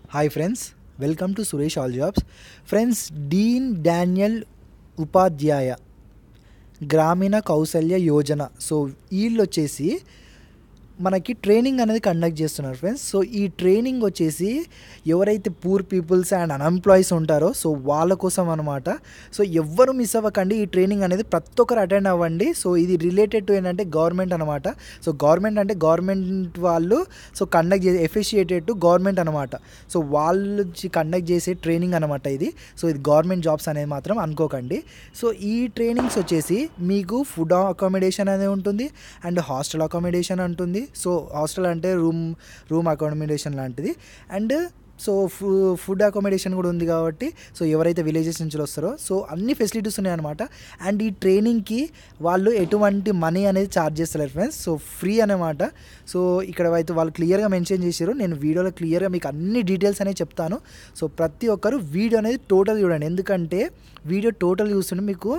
hi friends welcome to Suresh all jobs friends Deen Dayal Upadhyaya Grameen Kausalya Yojana so వీళ్ళు వచ్చేసి మనకి ట్రైనింగ్ అనేది కండక్ట్ చేస్తున్నారు ఫ్రెండ్స్ సో ఈ ట్రైనింగ్ వచ్చేసి ఎవరైతే పూర్ పీపుల్స్ అండ్ అన్ఎంప్లాయీస్ ఉంటారో సో వాళ్ళ కోసం అనమాట సో ఎవ్వరు మిస్ అవ్వకండి ఈ ట్రైనింగ్ అనేది ప్రతి ఒక్కరు అటెండ్ అవ్వండి సో ఇది రిలేటెడ్ టు ఏంటంటే గవర్నమెంట్ అనమాట సో గవర్నమెంట్ అంటే గవర్నమెంట్ వాళ్ళు సో కండక్ట్ చేసే ఎఫిషియేటెడ్ టు గవర్నమెంట్ అనమాట సో వాళ్ళు కండక్ట్ చేసే ట్రైనింగ్ అనమాట ఇది సో ఇది గవర్నమెంట్ జాబ్స్ అనేది మాత్రం అనుకోకండి సో ఈ ట్రైనింగ్స్ వచ్చేసి మీకు ఫుడ్ అకామిడేషన్ అనేది ఉంటుంది అండ్ హాస్టల్ అకామిడేషన్ ఉంటుంది సో హాస్టల్ అంటే రూమ్ రూమ్ అకామిడేషన్ లాంటిది అండ్ సో ఫు ఫుడ్ అకామిడేషన్ కూడా ఉంది కాబట్టి సో ఎవరైతే విలేజెస్ నుంచి వస్తారో సో అన్ని ఫెసిలిటీస్ ఉన్నాయన్నమాట అండ్ ఈ ట్రైనింగ్కి వాళ్ళు ఎటువంటి మనీ అనేది ఛార్జ్ చేస్తలేరు ఫ్రెండ్స్ సో ఫ్రీ అనమాట సో ఇక్కడ అయితే వాళ్ళు క్లియర్గా మెన్షన్ చేశారు నేను వీడియోలో క్లియర్గా మీకు అన్ని డీటెయిల్స్ అనేవి చెప్తాను సో ప్రతి ఒక్కరు వీడియో అనేది టోటల్ చూడండి ఎందుకంటే వీడియో టోటల్ చూస్తుంటే మీకు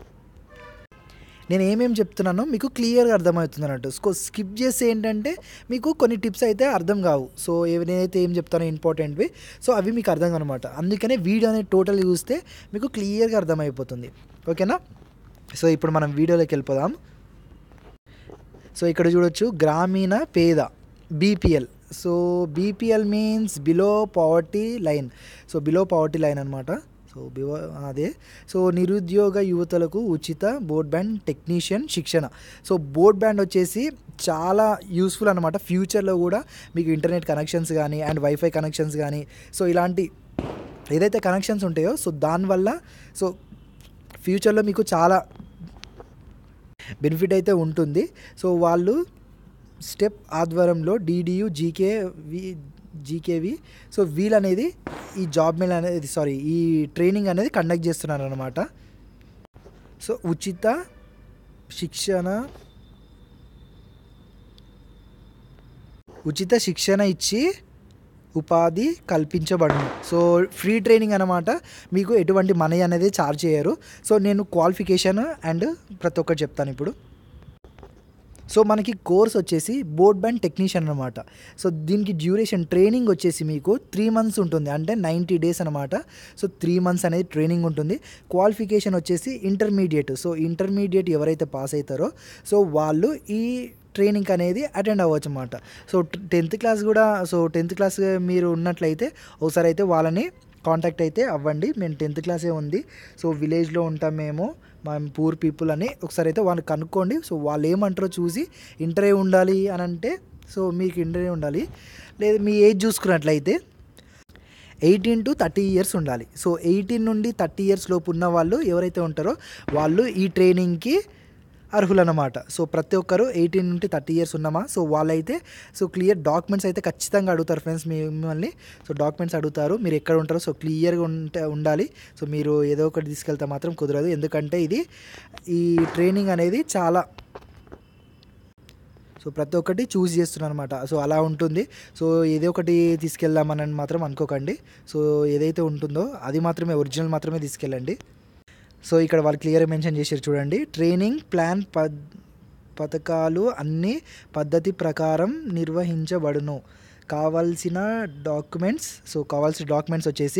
నేను ఏమేమి చెప్తున్నానో మీకు క్లియర్గా అర్థమవుతుంది అన్నట్టు సో స్కిప్ చేస్తే ఏంటంటే మీకు కొన్ని టిప్స్ అయితే అర్థం కావు సో ఏవి- నేనైతే ఏం చెప్తానో ఇంపార్టెంట్వి సో అవి మీకు అర్థం కానమాట అందుకనే వీడియో అనేది టోటల్ చూస్తే మీకు క్లియర్గా అర్థమైపోతుంది ఓకేనా సో ఇప్పుడు మనం వీడియోలోకి వెళ్ళిపోదాం సో ఇక్కడ చూడొచ్చు గ్రామీణ పేద BPL so BPL means below poverty line so below poverty line అనమాట సో బిలో అదే సో నిరుద్యోగ యువతలకు ఉచిత బోర్డ్ బ్యాండ్ టెక్నీషియన్ శిక్షణ సో బోర్డ్ బ్యాండ్ వచ్చేసి చాలా యూస్ఫుల్ అనమాట ఫ్యూచర్లో కూడా మీకు ఇంటర్నెట్ కనెక్షన్స్ కానీ అండ్ వైఫై కనెక్షన్స్ కానీ సో ఇలాంటి ఏదైతే కనెక్షన్స్ ఉంటాయో సో దానివల్ల సో ఫ్యూచర్లో మీకు చాలా బెనిఫిట్ అయితే ఉంటుంది సో వాళ్ళు స్టెప్ ఆధ్వర్యంలో DDU GK V GKV so వీళ్ళు అనేది ఈ జాబ్ మేల్ అనేది సారీ ఈ ట్రైనింగ్ అనేది కండక్ట్ చేస్తున్నారు అనమాట సో ఉచిత శిక్షణ ఉచిత శిక్షణ ఇచ్చి ఉపాధి కల్పించబడును సో ఫ్రీ ట్రైనింగ్ అనమాట మీకు ఎటువంటి మనీ అనేది ఛార్జ్ చేయరు సో నేను క్వాలిఫికేషన్ అండ్ ప్రతి ఒక్కటి చెప్తాను ఇప్పుడు సో మనకి కోర్స్ వచ్చేసి బోర్డ్ బ్యాండ్ టెక్నీషియన్ అనమాట సో దీనికి డ్యూరేషన్ ట్రైనింగ్ వచ్చేసి మీకు త్రీ మంత్స్ ఉంటుంది అంటే నైంటీ డేస్ అనమాట సో త్రీ మంత్స్ అనేది ట్రైనింగ్ ఉంటుంది క్వాలిఫికేషన్ వచ్చేసి ఇంటర్మీడియట్ సో ఇంటర్మీడియట్ ఎవరైతే పాస్ అవుతారో సో వాళ్ళు ఈ ట్రైనింగ్ అనేది అటెండ్ అవ్వచ్చు అనమాట సో టెన్త్ క్లాస్ కూడా సో టెన్త్ క్లాస్ మీరు ఉన్నట్లయితే ఒకసారి అయితే వాళ్ళని కాంటాక్ట్ అయితే అవ్వండి మేము టెన్త్ క్లాసే ఉంది సో విలేజ్లో ఉంటాం మేము మా పూర్ పీపుల్ అని ఒకసారి అయితే వాళ్ళని కనుక్కోండి సో వాళ్ళు ఏమంటారో చూసి ఇంటరే ఉండాలి అని అంటే సో మీకు ఇంటరే ఉండాలి లేదు మీ ఏజ్ చూసుకున్నట్లయితే ఎయిటీన్ టు థర్టీ ఇయర్స్ ఉండాలి సో ఎయిటీన్ నుండి థర్టీ ఇయర్స్ లోపు ఉన్న వాళ్ళు ఎవరైతే ఉంటారో వాళ్ళు ఈ ట్రైనింగ్కి అర్హులన్నమాట సో ప్రతి ఒక్కరు ఎయిటీన్ నుండి థర్టీ ఇయర్స్ ఉన్నామా సో వాళ్ళైతే సో క్లియర్ డాక్యుమెంట్స్ అయితే ఖచ్చితంగా అడుగుతారు ఫ్రెండ్స్ మిమ్మల్ని సో డాక్యుమెంట్స్ అడుగుతారు మీరు ఎక్కడ ఉంటారో సో క్లియర్గా ఉంటే ఉండాలి సో మీరు ఏదో ఒకటి తీసుకెళ్తే మాత్రం కుదరదు ఎందుకంటే ఇది ఈ ట్రైనింగ్ అనేది చాలా సో ప్రతి ఒక్కటి చూస్ చేస్తున్నాను అనమాట సో అలా ఉంటుంది సో ఏదో ఒకటి తీసుకెళ్దామని మాత్రం అనుకోకండి సో ఏదైతే ఉంటుందో అది మాత్రమే ఒరిజినల్ మాత్రమే తీసుకెళ్ళండి సో ఇక్కడ వాళ్ళు క్లియర్గా మెన్షన్ చేశారు చూడండి ట్రైనింగ్ ప్లాన్ పద్ పథకాలు అన్ని పద్ధతి ప్రకారం నిర్వహించబడును కావాల్సిన డాక్యుమెంట్స్ సో కావాల్సిన డాక్యుమెంట్స్ వచ్చేసి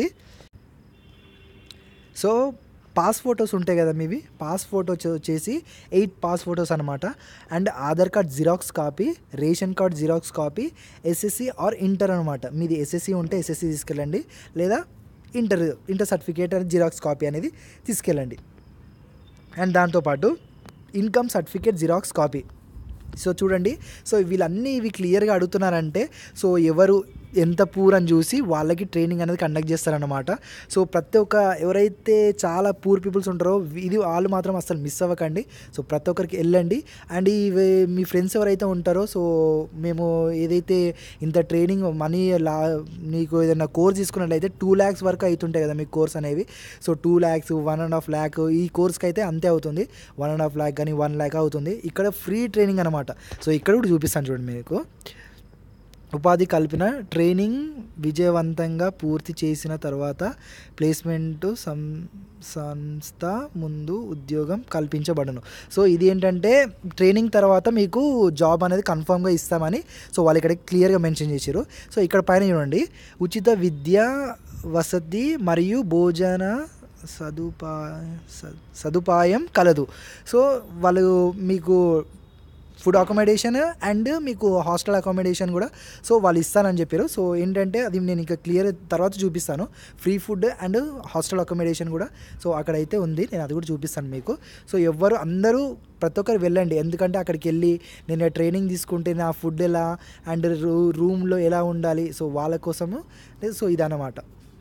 సో పాస్ ఫొటోస్ ఉంటాయి కదా మీవి పాస్ ఫోటో వచ్చేసి ఎయిట్ పాస్ ఫొటోస్ అనమాట and Aadhaar card xerox copy ration card xerox copy SSC or inter అనమాట మీది ఎస్ఎస్సి ఉంటే ఎస్ఎస్సి తీసుకెళ్ళండి లేదా ఇంటర్ ఇంటర్ సర్టిఫికేట్ అనేది జిరాక్స్ కాపీ అనేది తీసుకెళ్ళండి అండ్ దాంతోపాటు income certificate xerox copy so చూడండి సో వీళ్ళన్నీ ఇవి క్లియర్గా అడుగుతున్నారంటే సో ఎవరు ఎంత పూర్ అని చూసి వాళ్ళకి ట్రైనింగ్ అనేది కండక్ట్ చేస్తారనమాట సో ప్రతి ఒక్క ఎవరైతే చాలా పూర్ పీపుల్స్ ఉంటారో ఇది వాళ్ళు మాత్రం అసలు మిస్ అవ్వకండి సో ప్రతి ఒక్కరికి వెళ్ళండి అండ్ ఈ మీ ఫ్రెండ్స్ ఎవరైతే ఉంటారో సో మేము ఏదైతే ఇంత ట్రైనింగ్ మనీ లా నీకు ఏదైనా కోర్స్ తీసుకున్నట్లయితే టూ ల్యాక్స్ వరకు అవుతుంటాయి కదా మీకు కోర్స్ అనేవి so two lakhs one and half lakh ఈ కోర్స్కి అయితే అంతే అవుతుంది వన్ అండ్ హాఫ్ ల్యాక్ కానీ వన్ ల్యాక్ అవుతుంది ఇక్కడ ఫ్రీ ట్రైనింగ్ అనమాట సో ఇక్కడ కూడా చూపిస్తాను చూడండి మీకు ఉపాధి కల్పిన ట్రైనింగ్ విజయవంతంగా పూర్తి చేసిన తర్వాత ప్లేస్మెంట్ సం సంస్థ ముందు ఉద్యోగం కల్పించబడను సో ఇది ఏంటంటే ట్రైనింగ్ తర్వాత మీకు జాబ్ అనేది కన్ఫామ్గా ఇస్తామని సో వాళ్ళు ఇక్కడ క్లియర్గా మెన్షన్ చేశారు సో ఇక్కడ పైన చూడండి ఉచిత విద్య వసతి మరియు భోజన సదుపా స- సదుపాయం కలదు సో వాళ్ళు మీకు ఫుడ్ అకామిడేషన్ అండ్ మీకు హాస్టల్ అకామిడేషన్ కూడా సో వాళ్ళు ఇస్తానని చెప్పారు సో ఏంటంటే అది నేను ఇంకా క్లియర్ తర్వాత చూపిస్తాను free food and hostel accommodation కూడా సో అక్కడైతే ఉంది నేను అది కూడా చూపిస్తాను మీకు సో ఎవ్వరు అందరూ ప్రతి ఒక్కరు వెళ్ళండి ఎందుకంటే అక్కడికి వెళ్ళి నేను ట్రైనింగ్ తీసుకుంటే నా ఫుడ్ ఎలా అండ్ రూ రూమ్లో ఎలా ఉండాలి సో వాళ్ళ కోసము సో ఇదన్నమాట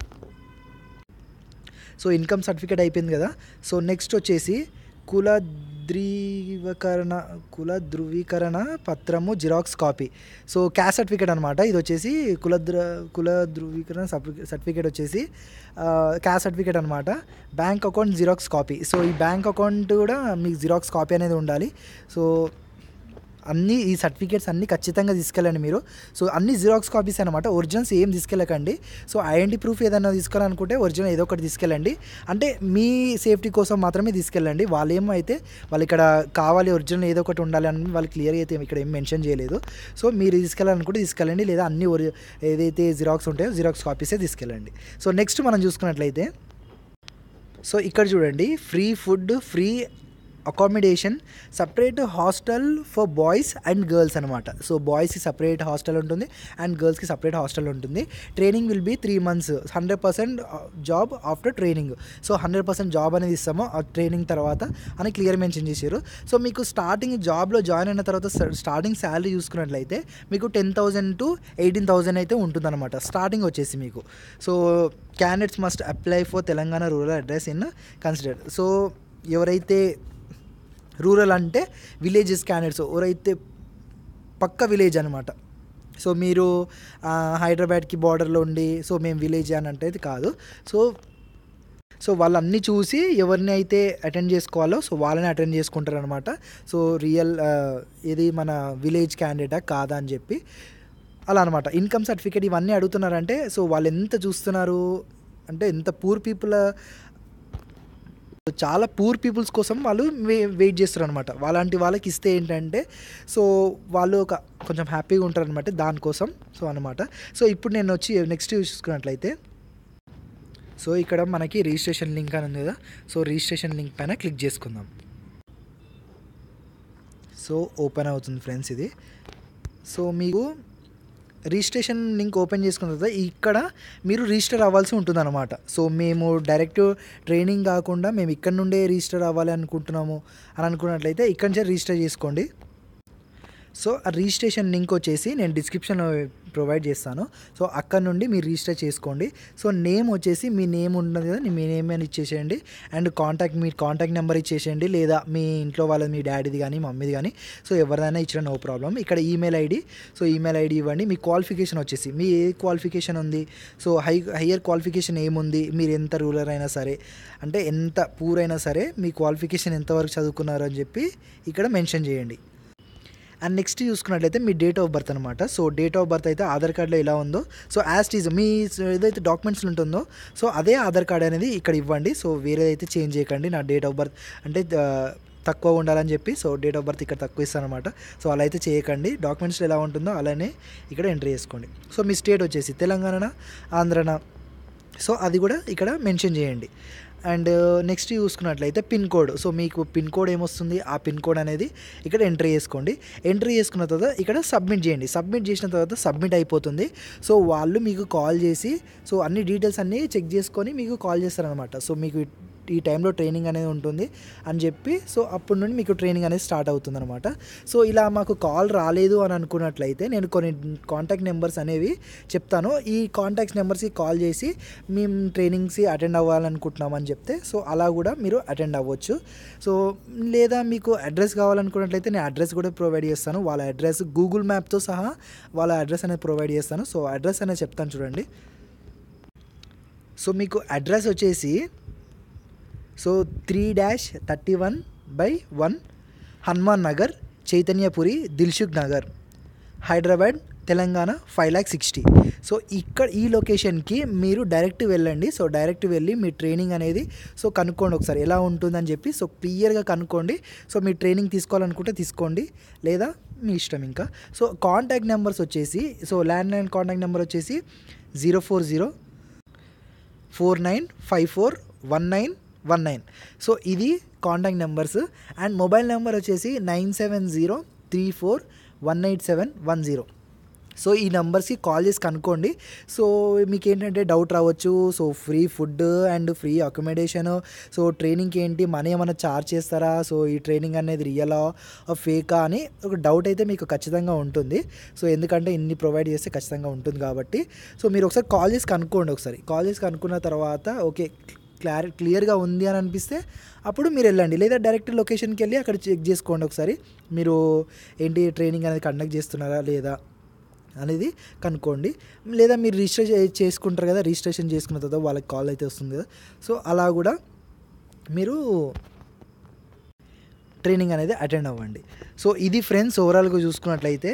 సో ఇన్కమ్ సర్టిఫికేట్ అయిపోయింది కదా సో నెక్స్ట్ వచ్చేసి కుల ధృవీకరణ కుల ధృవీకరణ పత్రము xerox copy so caste certificate అనమాట ఇది వచ్చేసి కుల ధృ కుల ధృవీకరణ సర్టిఫికేట్ వచ్చేసి క్యాస్ట్ సర్టిఫికేట్ అనమాట bank account xerox copy so ఈ బ్యాంక్ అకౌంట్ కూడా మీకు జిరాక్స్ కాపీ అనేది ఉండాలి సో అన్ని ఈ సర్టిఫికేట్స్ అన్ని ఖచ్చితంగా తీసుకెళ్ళండి మీరు సో అన్ని జిరాక్స్ కాపీస్ అనమాట ఒరిజినల్స్ ఏం తీసుకెళ్ళకండి సో ఐడెంటిటీ ప్రూఫ్ ఏదైనా తీసుకోవాలనుకుంటే ఒరిజినల్ ఏదో ఒకటి తీసుకెళ్ళండి అంటే మీ సేఫ్టీ కోసం మాత్రమే తీసుకెళ్ళండి వాళ్ళు ఏమైతే వాళ్ళు ఇక్కడ కావాలి ఒరిజినల్ ఏదో ఒకటి ఉండాలి అని వాళ్ళు క్లియర్గా అయితే ఇక్కడ ఏం మెన్షన్ చేయలేదు సో మీరు తీసుకెళ్ళాలనుకుంటే తీసుకెళ్ళండి లేదా అన్ని ఒరి ఏదైతే జిరాక్స్ ఉంటాయో జిరాక్స్ కాపీసే తీసుకెళ్ళండి సో నెక్స్ట్ మనం చూసుకున్నట్లయితే సో ఇక్కడ చూడండి free food free accommodation separate hostel for boys and girls అనమాట సో బాయ్స్కి సపరేట్ హాస్టల్ ఉంటుంది అండ్ గర్ల్స్కి సపరేట్ హాస్టల్ ఉంటుంది training will be three months hundred percent job after training so hundred percent job అనేది ఇస్తాము ఆ ట్రైనింగ్ తర్వాత అని క్లియర్ మెన్షన్ చేశారు సో మీకు స్టార్టింగ్ జాబ్లో జాయిన్ అయిన తర్వాత స్టార్టింగ్ శాలరీ చూసుకున్నట్లయితే మీకు ten thousand to eighteen thousand అయితే ఉంటుందన్నమాట స్టార్టింగ్ వచ్చేసి మీకు so candidates must apply for Telangana rural address in consider so ఎవరైతే రూరల్ అంటే విలేజెస్ క్యాండిడేట్స్ ఎవరైతే పక్క విలేజ్ అనమాట సో మీరు ఆ, హైదరాబాద్కి బార్డర్లో ఉండి సో మేము విలేజ్ అని అంటే ఇది కాదు సో సో వాళ్ళన్నీ చూసి ఎవరిని అయితే అటెండ్ చేసుకోవాలో సో వాళ్ళని అటెండ్ చేసుకుంటారు అనమాట సో రియల్ ఇది మన విలేజ్ క్యాండిడేటా కాదా అని చెప్పి అలా అనమాట ఇన్కమ్ సర్టిఫికేట్ ఇవన్నీ అడుగుతున్నారంటే సో వాళ్ళు ఎంత చూస్తున్నారు అంటే ఎంత పూర్ పీపుల్ చాలా పూర్ పీపుల్స్ కోసం వాళ్ళు వే- వెయిట్ చేస్తారు అనమాట వాళ్ళంటి వాళ్ళకి ఇస్తే ఏంటంటే సో వాళ్ళు ఒక కొంచెం హ్యాపీగా ఉంటారు అనమాట దానికోసం సో అనమాట సో ఇప్పుడు నేను వచ్చి నెక్స్ట్ చూసుకున్నట్లయితే సో ఇక్కడ మనకి రిజిస్ట్రేషన్ లింక్ అని ఉంది కదా సో రిజిస్ట్రేషన్ లింక్ పైన క్లిక్ చేసుకుందాం సో ఓపెన్ అవుతుంది ఫ్రెండ్స్ ఇది సో మీకు రిజిస్ట్రేషన్ లింక్ ఓపెన్ చేసుకున్న తర్వాత ఇక్కడ మీరు రిజిస్టర్ అవ్వాల్సి ఉంటుందన్నమాట సో మేము డైరెక్ట్ ట్రైనింగ్ కాకుండా మేము ఇక్కడ నుండే రిజిస్టర్ అవ్వాలి అనుకుంటున్నాము అని అనుకున్నట్లయితే ఇక్కడ నుంచే రిజిస్టర్ చేసుకోండి సో ఆ రిజిస్ట్రేషన్ లింక్ వచ్చేసి నేను డిస్క్రిప్షన్లో ప్రొవైడ్ చేస్తాను సో అక్కడ నుండి మీరు రిజిస్టర్ చేసుకోండి సో నేమ్ వచ్చేసి మీ నేమ్ ఉన్నది కదా మీ నేమ్ అని ఇచ్చేసేయండి అండ్ కాంటాక్ట్ మీ కాంటాక్ట్ నెంబర్ ఇచ్చేసేయండి లేదా మీ ఇంట్లో వాళ్ళ మీ డాడీది కానీ మమ్మీది కానీ సో ఎవరిదైనా ఇచ్చిన నో ప్రాబ్లం ఇక్కడ email ID so email ID ఇవ్వండి మీ క్వాలిఫికేషన్ వచ్చేసి మీ ఏ క్వాలిఫికేషన్ ఉంది సో హై హయ్యర్ క్వాలిఫికేషన్ ఏముంది మీరు ఎంత రూలర్ అయినా సరే అంటే ఎంత పూర్ అయినా సరే మీ క్వాలిఫికేషన్ ఎంతవరకు చదువుకున్నారు అని చెప్పి ఇక్కడ మెన్షన్ చేయండి అండ్ నెక్స్ట్ చూసుకున్నట్లయితే మీ డేట్ ఆఫ్ బర్త్ అనమాట సో డేట్ ఆఫ్ బర్త్ అయితే ఆధార్ కార్డులో ఎలా ఉందో సో యాజ్ ఈజ్ మీ ఏదైతే డాక్యుమెంట్స్లో ఉంటుందో సో అదే ఆధార్ కార్డ్ అనేది ఇక్కడ ఇవ్వండి సో వేరే అయితే చేంజ్ చేయకండి నా డేట్ ఆఫ్ బర్త్ అంటే ఆ, తక్కువ ఉండాలని చెప్పి సో డేట్ ఆఫ్ బర్త్ ఇక్కడ తక్కువ ఇస్తాను అనమాట సో అలా అయితే చేయకండి డాక్యుమెంట్స్లో ఎలా ఉంటుందో అలానే ఇక్కడ ఎంట్రీ చేసుకోండి సో మీ స్టేట్ వచ్చేసి తెలంగాణ ఆంధ్రనా సో అది కూడా ఇక్కడ మెన్షన్ చేయండి అండ్ నెక్స్ట్ చూసుకున్నట్లయితే పిన్ కోడ్ సో మీకు పిన్ కోడ్ ఏమొస్తుంది ఆ పిన్ కోడ్ అనేది ఇక్కడ ఎంట్రీ చేసుకోండి ఎంట్రీ చేసుకున్న తర్వాత ఇక్కడ సబ్మిట్ చేయండి సబ్మిట్ చేసిన తర్వాత సబ్మిట్ అయిపోతుంది సో వాళ్ళు మీకు కాల్ చేసి సో అన్ని డీటెయిల్స్ అన్నీ చెక్ చేసుకొని మీకు కాల్ చేస్తారనమాట సో మీకు ఈ టైంలో ట్రైనింగ్ అనేది ఉంటుంది అని చెప్పి సో అప్పటి నుండి మీకు ట్రైనింగ్ అనేది స్టార్ట్ అవుతుంది అనమాట సో ఇలా మాకు కాల్ రాలేదు అని అనుకున్నట్లయితే నేను కొన్ని కాంటాక్ట్ నెంబర్స్ అనేవి చెప్తాను ఈ కాంటాక్ట్స్ నెంబర్స్కి కాల్ చేసి మేము ట్రైనింగ్స్కి అటెండ్ అవ్వాలనుకుంటున్నామని చెప్తే సో అలా కూడా మీరు అటెండ్ అవ్వచ్చు సో లేదా మీకు అడ్రస్ కావాలనుకున్నట్లయితే నేను అడ్రస్ కూడా ప్రొవైడ్ చేస్తాను వాళ్ళ అడ్రస్ గూగుల్ మ్యాప్తో సహా వాళ్ళ అడ్రస్ అనేది ప్రొవైడ్ చేస్తాను సో అడ్రస్ అనేది చెప్తాను చూడండి సో మీకు అడ్రస్ వచ్చేసి so three dash thirty one by one Hanuman Nagar Chaitanyapuri Dilsukh Nagar Hyderabad Telangana five lakh sixty so ఇక్కడ ఈ లొకేషన్కి మీరు డైరెక్ట్ వెళ్ళండి సో డైరెక్ట్ వెళ్ళి మీ ట్రైనింగ్ అనేది సో కనుక్కోండి ఒకసారి ఎలా ఉంటుందని చెప్పి సో క్లియర్గా కనుక్కోండి సో మీ ట్రైనింగ్ తీసుకోవాలనుకుంటే తీసుకోండి లేదా మీ ఇష్టం ఇంకా సో కాంటాక్ట్ నెంబర్స్ వచ్చేసి so landline contact number వచ్చేసి zero four zero four nine five four one nine one nine so ఇది contact numbers and mobile number వచ్చేసి nine seven zero three four one eight seven one zero so ఈ నెంబర్స్కి call చేసి కనుక్కోండి so మీకు ఏంటంటే doubt రావచ్చు so free food and free accommodation so ట్రైనింగ్కి ఏంటి మనీ ఏమైనా ఛార్జ్ చేస్తారా సో ఈ ట్రైనింగ్ అనేది రియలా ఫేకా అని ఒక డౌట్ అయితే మీకు ఖచ్చితంగా ఉంటుంది సో ఎందుకంటే ఇన్ని ప్రొవైడ్ చేస్తే ఖచ్చితంగా ఉంటుంది కాబట్టి సో మీరు ఒకసారి కాల్ చేసి కనుక్కోండి ఒకసారి కాల్ చేసి కనుక్కున్న తర్వాత ఓకే క్లారి క్లియర్గా ఉంది అని అనిపిస్తే అప్పుడు మీరు వెళ్ళండి లేదా డైరెక్ట్ లొకేషన్కి వెళ్ళి అక్కడ చెక్ చేసుకోండి ఒకసారి మీరు ఏంటి ట్రైనింగ్ అనేది కండక్ట్ చేస్తున్నారా లేదా అనేది కనుక్కోండి లేదా మీరు రిజిస్టర్ చే- చేసుకుంటారు కదా రిజిస్ట్రేషన్ చేసుకున్న తర్వాత వాళ్ళకి కాల్ అయితే వస్తుంది కదా సో అలా కూడా మీరు ట్రైనింగ్ అనేది అటెండ్ అవ్వండి సో ఇది ఫ్రెండ్స్ ఓవరాల్గా చూసుకున్నట్లయితే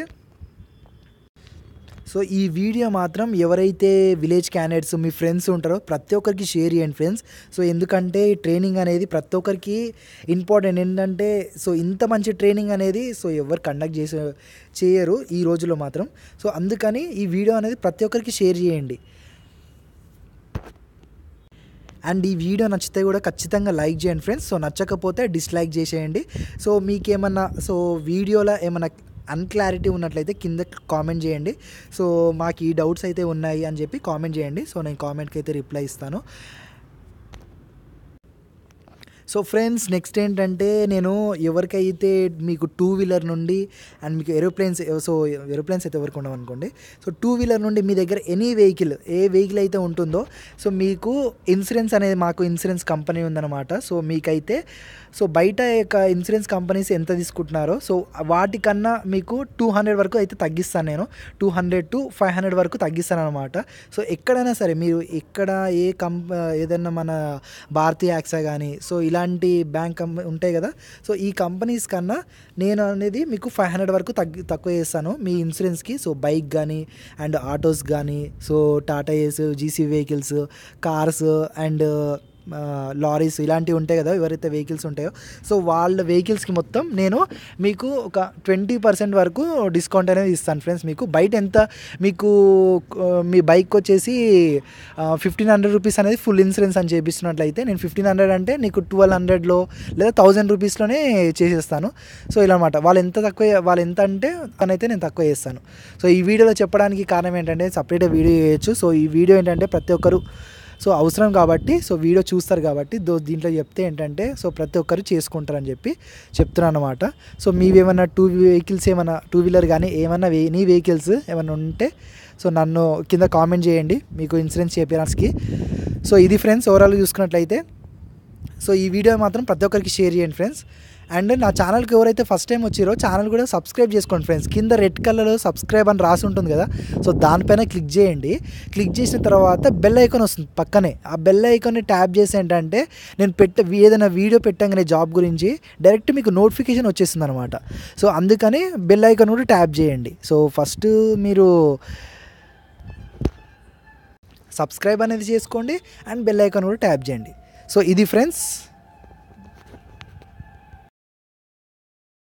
సో ఈ వీడియో మాత్రం ఎవరైతే విలేజ్ క్యాండిడేట్స్ మీ ఫ్రెండ్స్ ఉంటారో ప్రతి ఒక్కరికి షేర్ చేయండి ఫ్రెండ్స్ సో ఎందుకంటే ఈ ట్రైనింగ్ అనేది ప్రతి ఒక్కరికి ఇంపార్టెంట్ ఏంటంటే సో ఇంత మంచి ట్రైనింగ్ అనేది సో ఎవరు కండక్ట్ చేసే చేయరు ఈ రోజుల్లో మాత్రం సో అందుకని ఈ వీడియో అనేది ప్రతి ఒక్కరికి షేర్ చేయండి అండ్ ఈ వీడియో నచ్చితే కూడా ఖచ్చితంగా లైక్ చేయండి ఫ్రెండ్స్ సో నచ్చకపోతే డిస్లైక్ చేసేయండి సో మీకేమన్నా సో వీడియోలో ఏమన్నా అన్క్లారిటీ ఉన్నట్లయితే కింద కామెంట్ చేయండి సో మాకు ఈ డౌట్స్ అయితే ఉన్నాయి అని చెప్పి కామెంట్ చేయండి సో నేను కామెంట్కి అయితే రిప్లై ఇస్తాను సో ఫ్రెండ్స్ నెక్స్ట్ ఏంటంటే నేను ఎవరికైతే మీకు టూ వీలర్ నుండి అండ్ మీకు ఏరోప్లేన్స్ సో ఏరోప్లేన్స్ అయితే ఎవరికి ఉండవు అనుకోండి సో టూ వీలర్ నుండి మీ దగ్గర ఎనీ వెహికల్ ఏ వెహికల్ అయితే ఉంటుందో సో మీకు ఇన్సూరెన్స్ అనేది మాకు ఇన్సూరెన్స్ కంపెనీ ఉందన్నమాట సో మీకైతే సో బయట యొక్క ఇన్సూరెన్స్ కంపెనీస్ ఎంత తీసుకుంటున్నారో సో వాటికన్నా మీకు టూ హండ్రెడ్ వరకు అయితే తగ్గిస్తాను నేను two hundred to five hundred వరకు తగ్గిస్తాను అనమాట సో ఎక్కడైనా సరే మీరు ఎక్కడ ఏ కంప ఏదైనా మన భారతీయ యాక్సా కానీ సో ఇలాంటి బ్యాంక్ కంపెనీ ఉంటాయి కదా సో ఈ కంపెనీస్ కన్నా నేను అనేది మీకు ఫైవ్ హండ్రెడ్ వరకు తగ్గి తక్కువ చేస్తాను మీ ఇన్సూరెన్స్కి సో బైక్ కానీ అండ్ ఆటోస్ కానీ so Tata ace GC vehicles cars and lorries ఇలాంటివి ఉంటాయి కదా ఎవరైతే వెహికల్స్ ఉంటాయో సో వాళ్ళ వెహికల్స్కి మొత్తం నేను మీకు ఒక ట్వంటీ పర్సెంట్ వరకు డిస్కౌంట్ అనేది ఇస్తాను ఫ్రెండ్స్ మీకు బయట ఎంత మీకు ఆ, మీ బైక్ వచ్చేసి ఫిఫ్టీన్ హండ్రెడ్ రూపీస్ అనేది ఫుల్ ఇన్సూరెన్స్ అని చేపిస్తున్నట్లయితే నేను ఫిఫ్టీన్ హండ్రెడ్ అంటే నీకు ట్వెల్వ్ హండ్రెడ్లో లేదా థౌజండ్ రూపీస్లోనే చేసేస్తాను సో ఇలా అనమాట వాళ్ళు ఎంత తక్కువ వాళ్ళు ఎంత అంటే తనైతే నేను తక్కువ చేస్తాను సో ఈ వీడియోలో చెప్పడానికి కారణం ఏంటంటే సపరేట్గా వీడియో చేయొచ్చు సో ఈ వీడియో ఏంటంటే ప్రతి ఒక్కరు సో అవసరం కాబట్టి సో వీడియో చూస్తారు కాబట్టి దో దీంట్లో చెప్తే ఏంటంటే సో ప్రతి ఒక్కరు చేసుకుంటారని చెప్పి చెప్తున్నాను అనమాట సో మీవేమన్నా టూ వెహికల్స్ ఏమైనా టూ వీలర్ కానీ ఏమన్నా వే నీ వెహికల్స్ ఏమైనా ఉంటే సో నన్ను కింద కామెంట్ చేయండి మీకు ఇన్సూరెన్స్ చేపించడానికి సో ఇది ఫ్రెండ్స్ ఓవరాల్ చూసుకున్నట్లయితే సో ఈ వీడియో మాత్రం ప్రతి ఒక్కరికి షేర్ చేయండి ఫ్రెండ్స్ అండ్ నా ఛానల్కి ఎవరైతే ఫస్ట్ టైం వచ్చిరో ఛానల్ కూడా సబ్స్క్రైబ్ చేసుకోండి ఫ్రెండ్స్ కింద రెడ్ కలర్లో సబ్స్క్రైబ్ అని రాసి ఉంటుంది కదా సో దానిపైన క్లిక్ చేయండి క్లిక్ చేసిన తర్వాత బెల్ ఐకాన్ వస్తుంది పక్కనే ఆ బెల్ ఐకాన్ని ట్యాప్ చేసి ఏంటంటే నేను పెట్ట ఏదైనా వీడియో పెట్టగానే జాబ్ గురించి డైరెక్ట్ మీకు నోటిఫికేషన్ వచ్చేస్తుంది అనమాట సో అందుకని బెల్ ఐకాన్ కూడా ట్యాప్ చేయండి సో ఫస్ట్ మీరు సబ్స్క్రైబ్ అనేది చేసుకోండి అండ్ బెల్ ఐకాన్ కూడా ట్యాప్ చేయండి సో ఇది ఫ్రెండ్స్